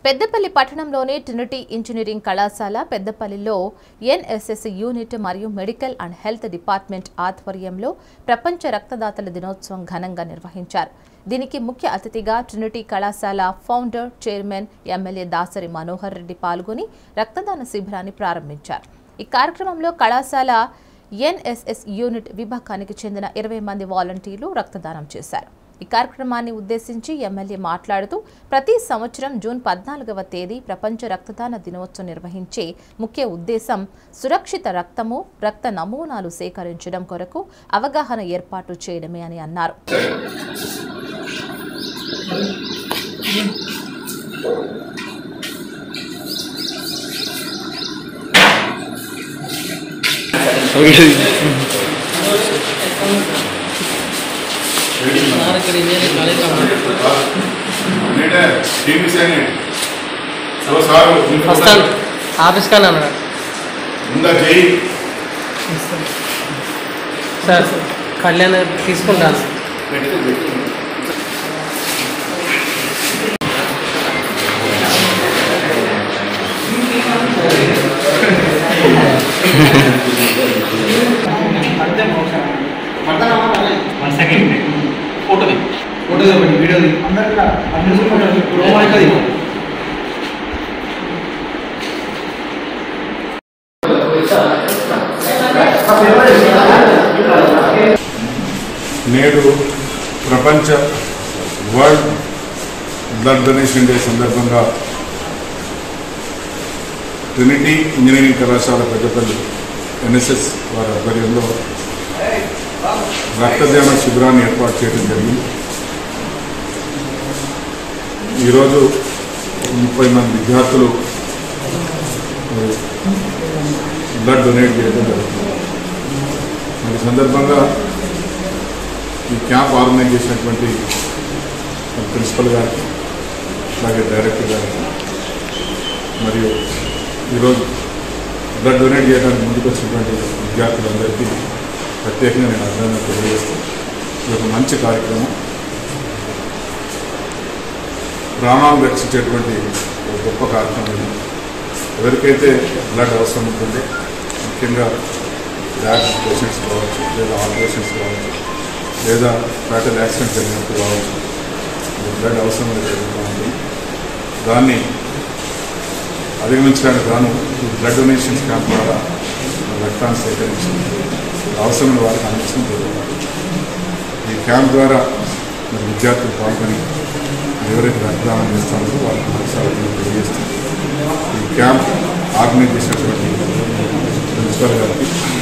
పెద్దపల్లి పట్టణంలోని Trinity engineering కళాశాల పెద్దపల్లిలో ఎన్ఎస్ఎస్ యూనిట్ మరియు మెడికల్ అండ్ హెల్త్ డిపార్ట్మెంట్ ఆధ్వర్యంలో ప్రపంచ రక్తదాతల దినోత్సవం ఘనంగా నిర్వహించారు దీనికి ముఖ్య అతిథిగా ట్రినిటీ కళాశాల founder chairman MLA Dasari Manohar Reddy పాల్గొని రక్తదాన శిబిరాన్ని ప్రారంభించారు ఈ కార్యక్రమంలో కళాశాల ఎన్ఎస్ఎస్ యూనిట్ విభాగానికి చెందిన ఇరవై మంది వాలంటీర్లు రక్తదానం చేశారు ఈ కార్యక్రమాన్ని ఉద్దేశించి ఎమ్మెల్యే మాట్లాడుతూ ప్రతి సంవత్సరం జూన్ పద్నాలుగవ తేదీ ప్రపంచ రక్తదాన దినోత్సవం నిర్వహించే ముఖ్య ఉద్దేశం సురక్షిత రక్తము రక్త నమూనాలు సేకరించడం కొరకు అవగాహన ఏర్పాటు చేయడమే అని అన్నారు ఇక్కడ ఇంజనీరింగ్ కాలేజ్ నేట TV sign so sir first office కానీ అన్నాడు ముందా చేయి సార్ కళ్యాణ్ తీసుకుంటాను వన్ సెకండ్ ఫోటోది ఫోటో తీయండి వీడియో అందరికీ నేడు ప్రపంచ వరల్డ్ బ్లడ్ డొనేషన్ డే సందర్భంగా ట్రినిటీ ఇంజనీరింగ్ కళాశాల పెద్దపల్లి ఎన్ఎస్ఎస్ వారి ఆధ్వర్యంలో రక్తదాన శిబిరాన్ని ఏర్పాటు చేయడం జరిగింది ఈరోజు ముప్పై మంది విద్యార్థులు మరి బ్లడ్ డొనేట్ చేయడం జరుగుతుంది మరి ఈ సందర్భంగా ఈ క్యాంప్ ఆర్గనైజ్ చేసినటువంటి మన ప్రిన్సిపల్ గారికి అలాగే డైరెక్టర్ గారికి మరియు ఈరోజు బ్లడ్ డొనేట్ చేయడానికి ముందుకు వచ్చినటువంటి విద్యార్థులందరికీ ప్రత్యేకంగా నేను అభినందన తెలియజేస్తూ ఇది ఒక మంచి కార్యక్రమం ప్రాణాలు రక్షించేటువంటి ఒక గొప్ప కార్యక్రమం ఇది ఎవరికైతే బ్లడ్ అవసరం ఉంటుందో ముఖ్యంగా ల్యాబ్ పేషెంట్స్ కావచ్చు లేదా ఆపరేషన్స్ కావచ్చు లేదా ఫ్యాటల్ యాక్సిడెంట్ జరిగినప్పుడు కావచ్చు బ్లడ్ అవసరం అనేది జరుగుతూ ఉంటుంది దాన్ని అధిగమించడానికి గాను ఈ బ్లడ్ డొనేషన్స్ క్యాంప్ ద్వారా మన రక్తాన్ని సేకరించి అవసరమైన వారికి అందించడం జరుగుతుంది ఈ క్యాంప్ ద్వారా మరి విద్యార్థులు పాల్గొని ఎవరైతే రక్తదానం చేస్తారో వాళ్ళకి మనసాలను తెలియజేస్తుంది ఈ క్యాంప్ ఆర్గనైజ్ చేసినటువంటి ప్రిన్సిపల్ గారికి